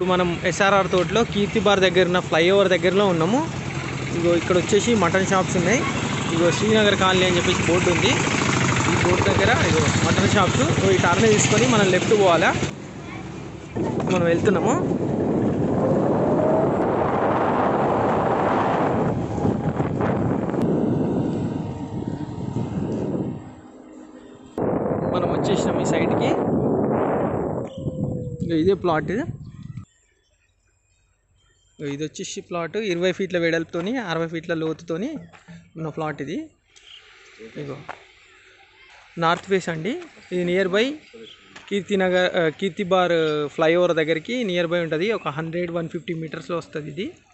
మనం ఎస్ఆర్ఆర్ తోటలో కీర్తి బార్ దగ్గర ఉన్న ఫ్లైఓవర్ దగ్గరలో ఉన్నాము ఇగో ఇక్కడ వచ్చేసి మటన్ షాప్స్ ఉన్నాయి ఇగో శ్రీనగర్ కాలనీ అని చెప్పేసి బోర్డు ఉంది ఈ బోర్డు దగ్గర ఇగో మటన్ షాప్స్ ఇగో ఈ టర్న్ తీసుకొని మనం లెఫ్ట్ పోవాలా మనం వెళ్తున్నాము మనం వచ్చేసినాం ఈ సైడ్కి ఇగో ఇదే ప్లాట్ ఇగో ఇది వచ్చేసి ప్లాట్ ఇరవై ఫీట్ల వెడల్పుతోని అరవై ఫీట్ల లోతుతోని ఉన్న ప్లాట్ ఇది ఇగో నార్త్ ఫేస్ అండి ఇది నియర్ బై కీర్తినగర్ ఆ, కీర్తి బార్ ఫ్లైఓవర్ దగ్గరికి నియర్ బై ఉంటుంది ఒక హండ్రెడ్ వన్ ఫిఫ్టీ మీటర్స్లో వస్తుంది ఇది